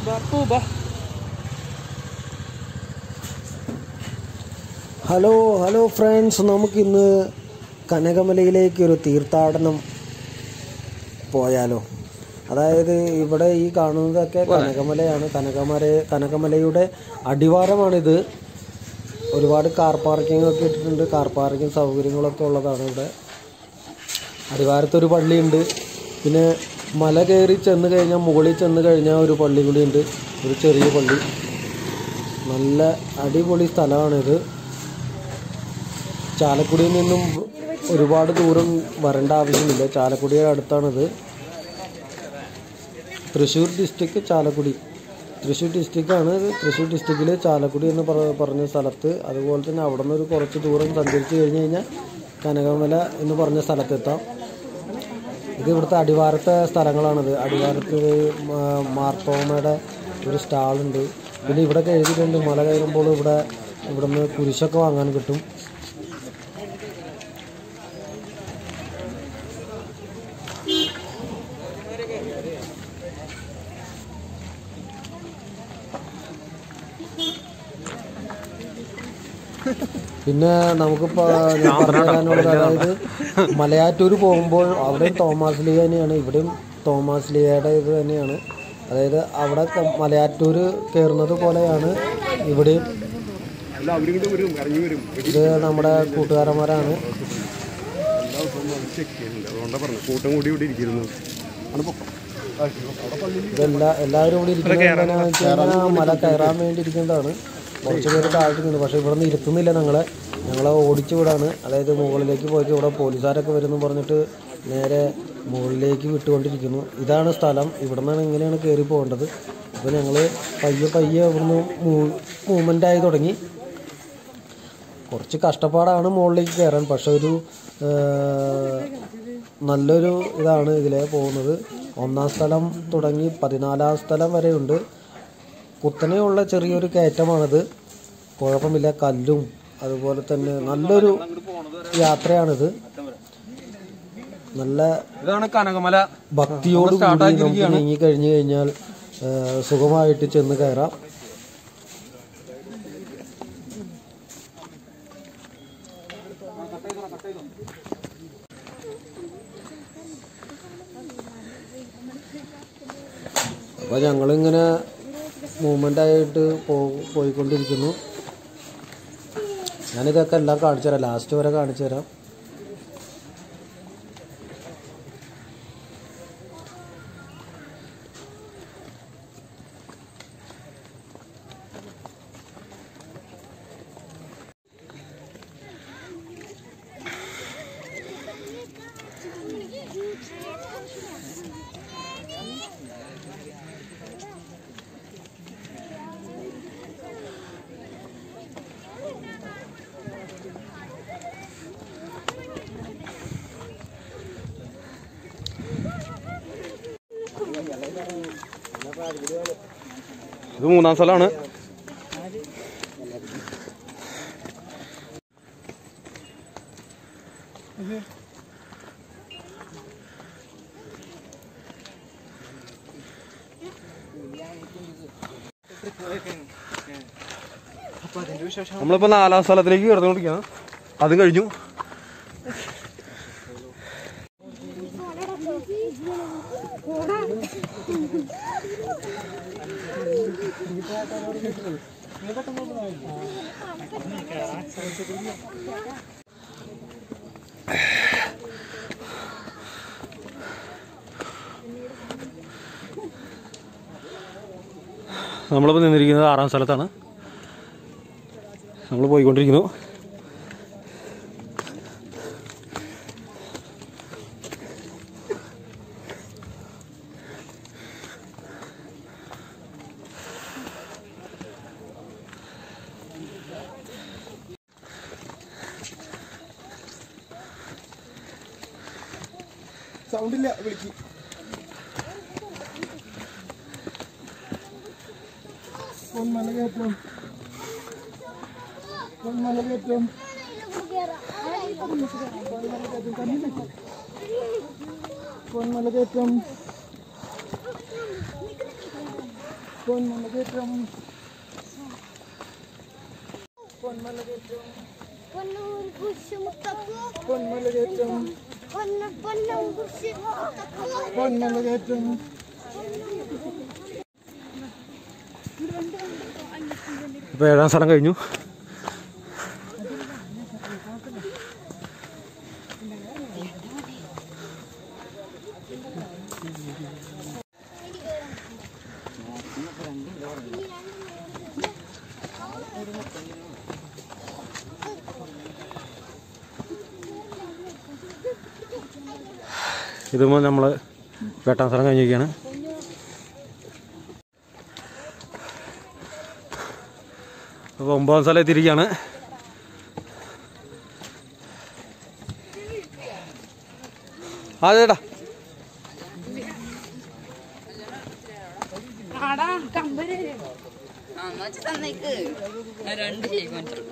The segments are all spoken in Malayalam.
ബാപ്പു ബാ ഹലോ ഹലോ ഫ്രണ്ട്സ് നമുക്കിന്ന് കനകമലയിലേക്ക് ഒരു തീർത്ഥാടനം പോയാലോ അതായത് ഇവിടെ ഈ കാണുന്നതൊക്കെ കനകമലയാണ് കനകമല കനകമലയുടെ അടിവാരമാണിത് ഒരുപാട് കാർ പാർക്കിംഗ് ഒക്കെ ഇട്ടിട്ടുണ്ട് കാർ പാർക്കിംഗ് സൗകര്യങ്ങളൊക്കെ ഉള്ളതാണ് ഇവിടെ അടിവാരത്തൊരു പള്ളിയുണ്ട് പിന്നെ മല കയറി ചെന്ന് കഴിഞ്ഞാൽ മുകളിൽ ചെന്ന് കഴിഞ്ഞാൽ ഒരു പള്ളി കൂടിയുണ്ട് ഒരു ചെറിയ പള്ളി നല്ല അടിപൊളി സ്ഥലമാണിത് ചാലക്കുടിയിൽ നിന്നും ഒരുപാട് ദൂരം വരേണ്ട ആവശ്യമില്ല ചാലക്കുടിയുടെ അടുത്താണിത് തൃശ്ശൂർ ഡിസ്ട്രിക്ട് ചാലക്കുടി തൃശ്ശൂർ ഡിസ്ട്രിക്റ്റാണ് ഇത് തൃശ്ശൂർ ഡിസ്ട്രിക്റ്റിൽ ചാലക്കുടി എന്ന് പറ- പറഞ്ഞ സ്ഥലത്ത് അതുപോലെ തന്നെ അവിടെ നിന്ന് ഒരു കുറച്ച് ദൂരം സഞ്ചരിച്ച് കഴിഞ്ഞ് കഴിഞ്ഞാൽ കനകമല എന്ന് പറഞ്ഞ സ്ഥലത്തെത്താം ഇത് ഇവിടുത്തെ അടിവാരത്തെ സ്ഥലങ്ങളാണിത് അടിവാരത്ത് മാ- മാർത്തോമയുടെ ഒരു സ്റ്റാളുണ്ട് പിന്നെ ഇവിടെ എഴുതിയിട്ടുണ്ട് മല കയറുമ്പോൾ ഇവിടെ ഇവിടുന്ന് കുരിശൊക്കെ വാങ്ങാൻ കിട്ടും പിന്നെ നമുക്കിപ്പോൾ ഞാൻ പറഞ്ഞു തരാനുള്ളത് അതായത് മലയാറ്റൂർ പോകുമ്പോൾ അവിടെയും തോമാസ് ലീഗ തന്നെയാണ് ഇവിടെയും തോമാസ് ലീഗയുടെ ഇത് തന്നെയാണ് അതായത് അവിടെ ക- മലയാറ്റൂർ കയറുന്നത് പോലെയാണ് ഇവിടെയും അല്ല അവരും കൂടെ വരും ഇറങ്ങി വരും ഇത് നമ്മുടെ കൂട്ടുകാരന്മാരാണ് ചെക്ക് ചെയ്യുന്നുണ്ട് അതുകൊണ്ടാണ് പറഞ്ഞത് കൂട്ടം കൂടി ഇവിടെ ഇരിക്കുന്നു ആണ് പൊക്കം ഇതെല്ലാ എല്ലാവരും ഇവിടെ ഇരിക്കുന്നത് എന്താണെന്ന് വെച്ച് കഴിഞ്ഞാൽ മല കയറാൻ വേണ്ടി ഇരിക്കുന്നതാണ് കുറച്ച് പേര് താഴ്ത്തി നിന്നു പക്ഷേ ഇവിടെ നിന്ന് ഇരുത്തുന്നില്ല ഞങ്ങളെ ഞങ്ങളെ ഓടിച്ചു വിടാണ് അതായത് മുകളിലേക്ക് പോയിട്ട് ഇവിടെ പോലീസുകാരൊക്കെ വരുന്നു പറഞ്ഞിട്ട് നേരെ മുകളിലേക്ക് വിട്ടുകൊണ്ടിരിക്കുന്നു ഇതാണ് സ്ഥലം ഇവിടെ നിന്നാണ് ഇങ്ങനെയാണ് കയറി പോകേണ്ടത് അപ്പോൾ ഞങ്ങൾ പയ്യെ പയ്യെ ഇവിടുന്ന് മൂവ്മെൻ്റ് ആയി തുടങ്ങി കുറച്ച് കഷ്ടപ്പാടാണ് മുകളിലേക്ക് കയറാൻ പക്ഷെ ഒരു ആ, നല്ലൊരു ഇതാണ് ഇതിലെ പോകുന്നത് ഒന്നാം സ്ഥലം തുടങ്ങി പതിനാലാം സ്ഥലം വരെയുണ്ട് കുത്തനെയുള്ള ചെറിയൊരു കയറ്റമാണിത് കുഴപ്പമില്ല കല്ലും അതുപോലെ തന്നെ നല്ലൊരു യാത്രയാണിത് നല്ല ഇതാണ് കനകമല ഭക്തിയോട് കൂടി നമുക്ക് നീങ്ങി കഴിഞ്ഞു കഴിഞ്ഞാൽ ആ, സുഖമായിട്ട് ചെന്ന് കയറാം അപ്പോൾ ഞങ്ങളിങ്ങനെ മൂവ്മെൻ്റ് ആയിട്ട് പോ പോയിക്കൊണ്ടിരിക്കുന്നു ഞാനിതൊക്കെ എല്ലാം കാണിച്ചു തരാം ലാസ്റ്റ് വരെ കാണിച്ചു തരാം ഇത് മൂന്നാം സ്ഥലമാണ് നമ്മളിപ്പോ നാലാം സ്ഥലത്തിലേക്ക് കയറുന്നോണ്ടിരിക്കുകയാണ് അതും കഴിഞ്ഞു നമ്മളിപ്പോൾ നിന്നിരിക്കുന്നത് ആറാം സ്ഥലത്താണ് നമ്മൾ പോയിക്കൊണ്ടിരിക്കുന്നു സൗണ്ടില്ല വിളിക്ക് പൊന്മല കയറ്റം പൊന്മല കയറ്റം പൊന്മല കയറ്റം പൊന്മലകേറ്റം പൊന്നൂർ കുരിശുമുത്തപ്പൂ പൊന്മലകേറ്റം പൊന്ന പൊന്നും കുരിശുമുത്തപ്പൂ പൊന്മലകേറ്റം ഇപ്പോൾ ഏഴാം സ്ഥലം കഴിഞ്ഞു ഇതുമ്പോൾ നമ്മൾ വെട്ടാൻ സ്ഥലം കഴിഞ്ഞിരിക്കുകയാണ് അപ്പോൾ ഒമ്പതാം സ്ഥലം എത്തിയിരിക്കുകയാണ് ആ ചേട്ടാ തന്നേക്ക് ഞാൻ രണ്ട് ഷേക്ക് വാങ്ങിച്ചു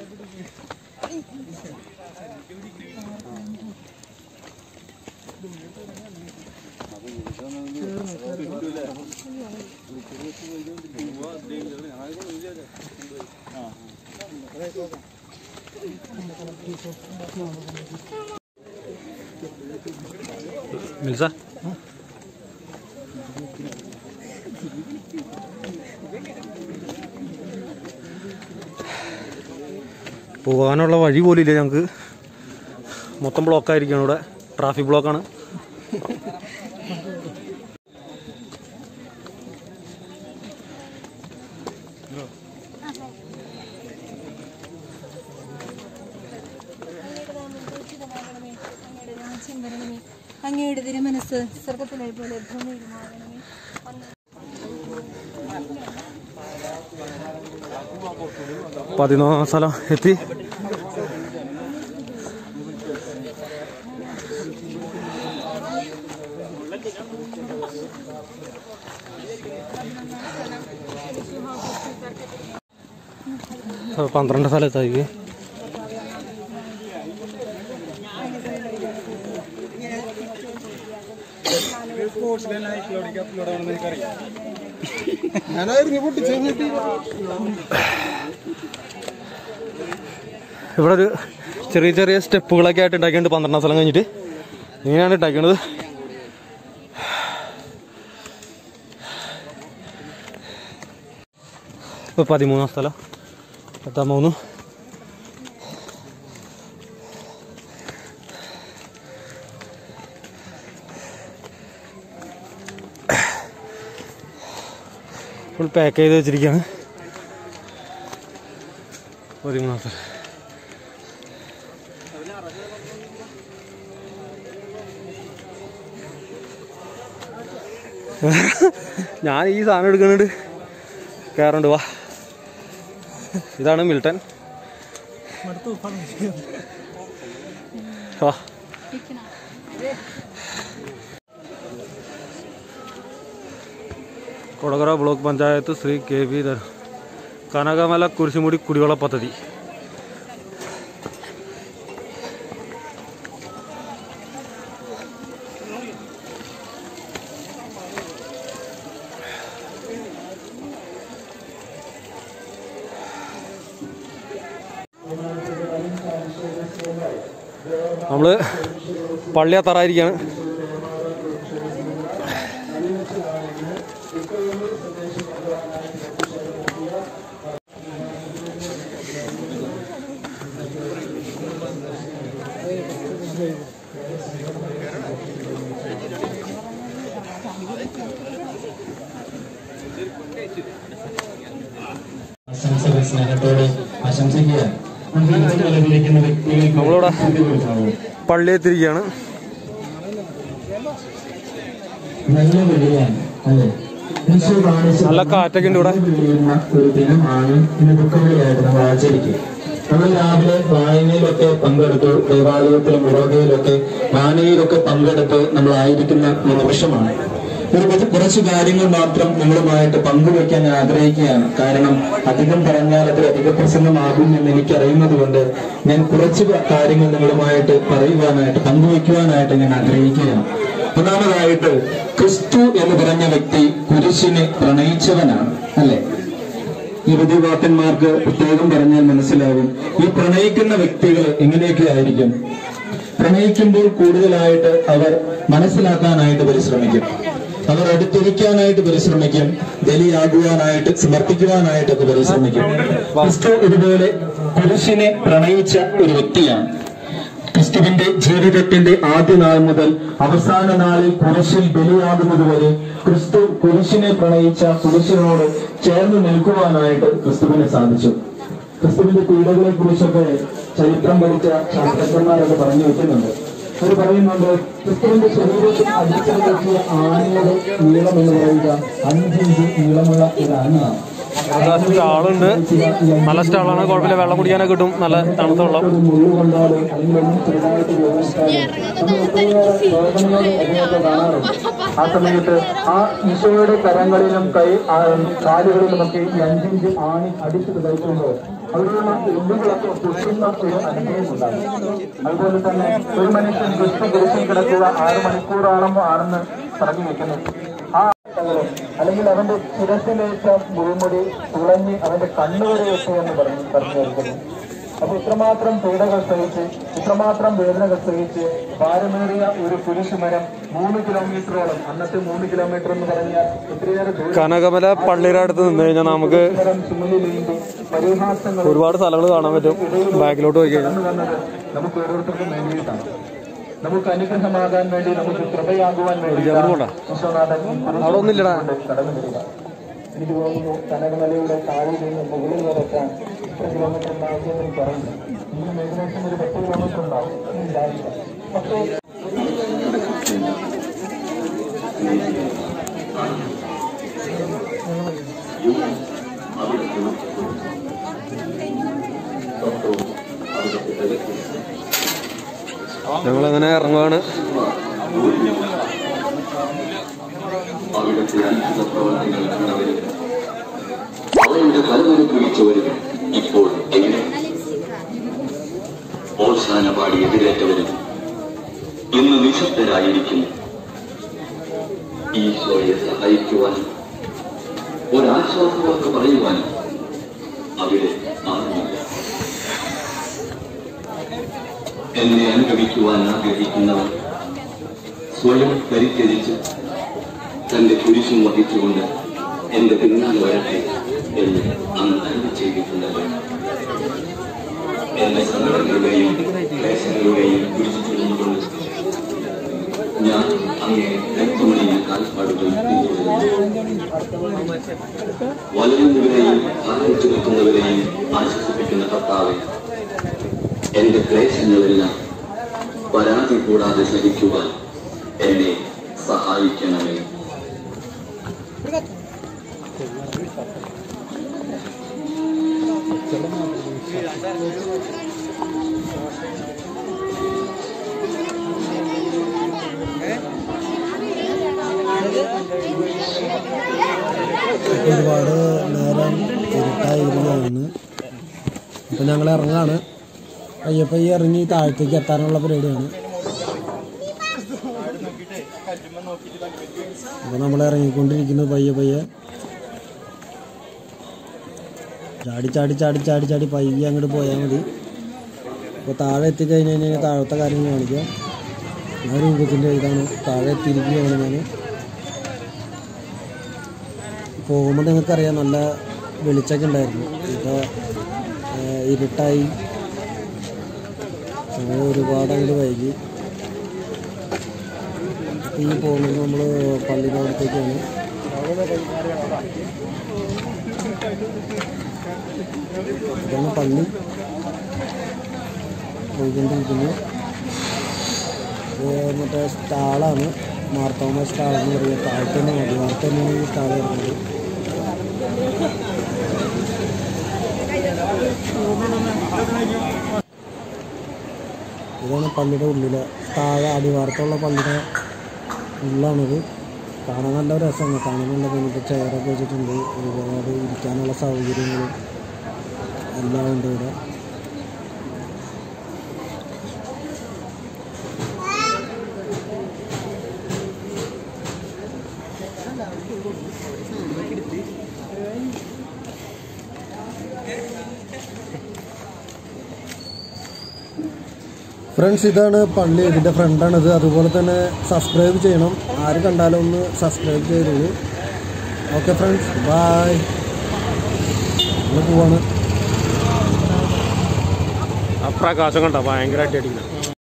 മിൽസ പോകാനുള്ള വഴി പോലും ഇല്ല ഞങ്ങൾക്ക് മൊത്തം ബ്ലോക്കായിരിക്കുകയാണ് ഇവിടെ ട്രാഫിക് ബ്ലോക്കാണ് അങ്ങയുടെ തിരുമനസ് സ്വർഗത്തിലെ പോലെ ഭൂമിയിലുമാകണമേ പതിനൊന്നാം സ്ഥലം എത്തി പന്ത്രണ്ട് സ്ഥലത്തായി ഞാനായിരുന്നു പൊട്ടിച്ചു ഇവിടെ ഒരു ചെറിയ ചെറിയ സ്റ്റെപ്പുകളൊക്കെ ആയിട്ട് ഉണ്ടാക്കിയിട്ടുണ്ട് പന്ത്രണ്ടാം സ്ഥലം കഴിഞ്ഞിട്ട് ഇങ്ങനെയാണ് ഉണ്ടാക്കുന്നത് ഇപ്പോൾ പതിമൂന്നാം സ്ഥലം എത്താൻ പോകുന്നു ഫുൾ പാക്ക് ചെയ്ത് വെച്ചിരിക്കുകയാണ് പതിമൂന്നാം സ്ഥലം ഞാൻ ഈ സാധനം എടുക്കുന്നുണ്ട് കയറുണ്ട് വാ ഇതാണ് മിൽട്ടൺ വാ Kodakara block panchayat Shri K V Dhar Kanakamala Kurisumudi കുടിവെള്ള പദ്ധതി നമ്മള് പള്ളിയത്തറായിരിക്കാണ് ആശംസകൾ സ്നേഹത്തോടെ ആശംസിക്കുക വിളിക്കുന്ന വ്യക്തികൾക്ക് നമ്മളിവിടെ കൂട്ടിക്കൊടുക്കാവൂ. പള്ളിയെത്തിരിക്കുകയാണ് നല്ല വെളിയാണ് അല്ലെ ഈശോ കാണിച്ച നല്ല കാറ്റൊക്കെ ഉണ്ട് ഇവിടെ വെളിയുന്ന ഒരു ദിനമാണ് ഇന്ന് ദുഃഖവെള്ളിയായിട്ട് നമ്മൾ ആചരിക്കുക നമ്മൾ രാവിലെ വായനയിലൊക്കെ പങ്കെടുത്തു ദേവാലയത്തിലും മുറകയിലൊക്കെ വായനയിലൊക്കെ പങ്കെടുത്ത് നമ്മൾ ആയിരിക്കുന്ന ഒരു നിമിഷമാണ് ഒരു കുറച്ച് കുറച്ച് കാര്യങ്ങൾ മാത്രം നിങ്ങളുമായിട്ട് പങ്കുവയ്ക്കാൻ ഞാൻ ആഗ്രഹിക്കുകയാണ് കാരണം അധികം പറഞ്ഞാൽ അത് അധിക പ്രസംഗമാകും എന്ന് എനിക്കറിയുന്നത് കൊണ്ട് ഞാൻ കുറച്ച് കാര്യങ്ങൾ നിങ്ങളുമായിട്ട് പറയുവാനായിട്ട് പങ്കുവയ്ക്കുവാനായിട്ട് ഞാൻ ആഗ്രഹിക്കുകയാണ് ഒന്നാമതായിട്ട് ക്രിസ്തു എന്ന് പറഞ്ഞ വ്യക്തി കുരിശിനെ പ്രണയിച്ചവനാണ് അല്ലെ യുവതിവാക്കന്മാർക്ക് പ്രത്യേകം പറഞ്ഞാൽ മനസ്സിലാവും ഈ പ്രണയിക്കുന്ന വ്യക്തികൾ എങ്ങനെയൊക്കെ ആയിരിക്കും പ്രണയിക്കുമ്പോൾ കൂടുതലായിട്ട് അവർ മനസ്സിലാക്കാനായിട്ട് പരിശ്രമിക്കും അവർ അടുത്തിരിക്കാനായിട്ട് പരിശ്രമിക്കും ബലിയാകുവാനായിട്ട് സമർപ്പിക്കുവാനായിട്ടൊക്കെ പരിശ്രമിക്കും ക്രിസ്തു ഇതുപോലെ പുരുഷനെ പ്രണയിച്ച ഒരു വ്യക്തിയാണ് ക്രിസ്തുവിന്റെ ജീവിതത്തിന്റെ ആദ്യ നാൾ മുതൽ അവസാന നാളിൽ കുരിശിൽ ബലിയാകുന്നത് വരെ ക്രിസ്തു കുരിശിനെ പ്രണയിച്ച കുരിശിനോട് ചേർന്ന് നിൽക്കുവാനായിട്ട് ക്രിസ്തുവിന് സാധിച്ചു ക്രിസ്തുവിന്റെ പീഡകളെ കുറിച്ചൊക്കെ ചരിത്രം പഠിച്ച ശാസ്ത്രജ്ഞന്മാരൊക്കെ പറഞ്ഞു വെക്കുന്നുണ്ട് അവർ പറയുന്നുണ്ട് ക്രിസ്തുവിന്റെ ശരീരത്തിൽ അടിച്ചടക്കിയ ആനയുടെ നീളം എന്ന് പറയുക അഞ്ചിഞ്ച് നീളമുള്ള ഒരു ആനയാണ് സ്റ്റാളുണ്ട് നല്ല സ്റ്റാളാണ് കുഴപ്പമില്ല വെള്ളം കുടിക്കാനൊക്കെ കിട്ടും നല്ല തണുത്ത വെള്ളം ഒരു മുള്ളു കൊണ്ടാലും അല്ലെങ്കിൽ ഒന്നും ചെറുതായിട്ട് വേദനിച്ചാലും നമ്മൾ ഒത്തിരിയേറെ വേദനയോടെ അതിനൊക്കെ കാണാറുണ്ട് ആ സമയത്ത് ആ ഈശോയുടെ കരങ്ങളിലും കൈ ആ, കാലുകളിലുമൊക്കെ ഈ അഞ്ചിഞ്ച് ആണി അടിച്ചത് കഴിക്കുമ്പോൾ അവിടെയുള്ള എല്ലുകളൊക്കെ പൊട്ടുന്ന ഒരു അനുഭവം ഉണ്ടാകും അതുപോലെ തന്നെ ഒരു മനുഷ്യൻ ക്രിസ്തു കുരിശിൽ കിടക്കുക ആറ് മണിക്കൂറോളം ആണെന്ന് പറഞ്ഞു വെക്കുന്നു ആ അല്ലെങ്കിൽ അവന്റെ ശിരസിലേറ്റ മുഴുമുടി തുളഞ്ഞ് അവന്റെ കണ്ണുവരെ എത്തി എന്ന് പറഞ്ഞു പറഞ്ഞു കേൾക്കുന്നു അപ്പൊ ഇത്രമാത്രം പീഡകൾ സഹിച്ച് ഇത്രമാത്രം വേദനകൾ സഹിച്ച് ഭാരമേറിയ ഒരു കുരിശുമരം മൂന്ന് കിലോമീറ്ററോളം അന്നത്തെ മൂന്ന് കിലോമീറ്റർ എന്ന് പറഞ്ഞാൽ ഒത്തിരിയേറെ ദൂരം കനകമല പള്ളിയുടെ അടുത്ത് നിന്ന് കഴിഞ്ഞാൽ നമുക്ക് മരം ചുമലിലേന്തി പരിഹാസങ്ങൾ ഒരുപാട് സ്ഥലങ്ങൾ കാണാൻ പറ്റും ബാക്കിലോട്ട് പോയി കഴിഞ്ഞാൽ കടന്നു വന്നത് നമുക്ക് ഓരോരുത്തർക്കും വേണ്ടിയിട്ടാണ് നമുക്ക് അനുഗ്രഹമാകാൻ വേണ്ടി നമുക്ക് കൃപയാകുവാൻ വേണ്ടി വിശ്വനാഥൻ ഈ കുരിശിൽ അവിടെ ഒന്നുമില്ലടാ. കൊണ്ട് കടന്നു വരിക എനിക്ക് തോന്നുന്നു കനകമലയുടെ താഴെ നിന്ന് മുകളിൽ വരയ്ക്കാൻ എത്ര കിലോമീറ്റർ ഉണ്ടാകുമെന്ന് എനിക്ക് അറിയില്ല ഇനിയും ഏകദേശം ഒരു പത്ത് കിലോമീറ്റർ ഉണ്ടാവും എന്ന് വിചാരിക്കാം പക്ഷേ ഞങ്ങളങ്ങനെ ഇറങ്ങുവാണ് അവിടുത്തെ അത്ഭുത പ്രവർത്തികൾ കണ്ടവരും അവരുടെ ഫലമനുഭവിച്ചവരും ഇപ്പോൾ എങ്ങനെ ഓശാന പാടി എതിരേറ്റവരും ഇന്ന് നിശബ്ദരായിരിക്കുന്നു ഈശോയെ സഹായിക്കുവാനും ഒരാശ്വാസവാക്ക് പറയുവാനും അവിടെ ആരുമില്ല എന്നെ അനുഭവിക്കുവാൻ ആഗ്രഹിക്കുന്നവർ സ്വയം പരിത്യജിച്ച് തന്റെ കുരിശും വഹിച്ചുകൊണ്ട് എന്റെ പിന്നാലെ വരട്ടെ എന്ന് അന്ന് അരുളി ചെയ്തിട്ടുണ്ടല്ലോ എന്റെ സങ്കടങ്ങളുടെയും ക്ലേശങ്ങളുടെയും കുരിശു ചുമന്നുകൊണ്ട് ഞാൻ അങ്ങേ രക്തമണിയിൽ കാൽപ്പാടുകൾ പിന്തുടരുന്നു വളരുന്നവരെയും ഭാരം ചുമക്കുന്നവരെയും ആശ്വസിപ്പിക്കുന്ന കർത്താവെ എന്റെ ക്ലേശങ്ങളെല്ലാം പരാതി കൂടാതെ സഹിക്കുവാൻ എന്നെ സഹായിക്കണമേ ഒരുപാട് നേരം ഇരുട്ടായിരിക്കുകയാണ് അപ്പം ഞങ്ങൾ ഇറങ്ങാണ് പയ്യെ പയ്യെ ഇറങ്ങി താഴത്തേക്ക് എത്താനുള്ള പരിപാടിയാണ് അപ്പോൾ നമ്മൾ ഇറങ്ങിക്കൊണ്ടിരിക്കുന്നത് പയ്യെ പയ്യെ ചാടി ചാടി ചാടി ചാടി ചാടി പയ്യെ അങ്ങോട്ട് പോയാൽ മതി അപ്പോൾ താഴെ എത്തിക്കഴിഞ്ഞ് കഴിഞ്ഞാൽ താഴത്തെ കാര്യങ്ങൾ കാണിക്കാം ആ രൂപത്തിൻ്റെ ഇതാണ് താഴെ എത്തിയിരിക്കുകയാണ് ഞാൻ പോകുമ്പോൾ നിങ്ങൾക്കറിയാം നല്ല വെളിച്ചമൊക്കെ ഉണ്ടായിരുന്നു ഇപ്പോൾ ഇരുട്ടായി ഞങ്ങൾ ഒരുപാട് അങ്ങോട്ട് വൈകി അപ്പോൾ ഈ പോകുന്നത് നമ്മൾ പള്ളിയുടെ അടുത്തേക്കാണ് ഇതാണ് പള്ളി പോയിക്കൊണ്ടിരിക്കുന്നു ഇത് മറ്റേ സ്റ്റാളാണ് മാർത്തോമ സ്റ്റാൾ എന്ന് പറയുക താഴത്തെ തന്നെ മതി വാർത്ത തന്നെയാണ് ഈ സ്റ്റാൾ വരുന്നത് ഇതാണ് പള്ളിയുടെ ഉള്ളിലെ താഴെ അടിവാർത്തുള്ള പള്ളിയുടെ ഉള്ളാണിത് കാണാൻ നല്ല രസമാണ് കാണാൻ നല്ല ഭംഗി ചെയറൊക്കെ വെച്ചിട്ടുണ്ട് ഒരുപാട് ഇരിക്കാനുള്ള സൗകര്യങ്ങളും എല്ലാം ഉണ്ട് ഇവിടെ ഫ്രണ്ട്സ് ഇതാണ് പള്ളി ഇതിൻ്റെ ഫ്രണ്ടാണിത് അതുപോലെ തന്നെ സബ്സ്ക്രൈബ് ചെയ്യണം ആര് കണ്ടാലും ഒന്ന് സബ്സ്ക്രൈബ് ചെയ്തോളൂ ഓക്കെ ഫ്രണ്ട്സ് ബായ് നമ്മൾ പോവാണ് അപ്രാകാശം കണ്ട ഭയങ്കരമായിട്ട് അടിക്കുന്നത്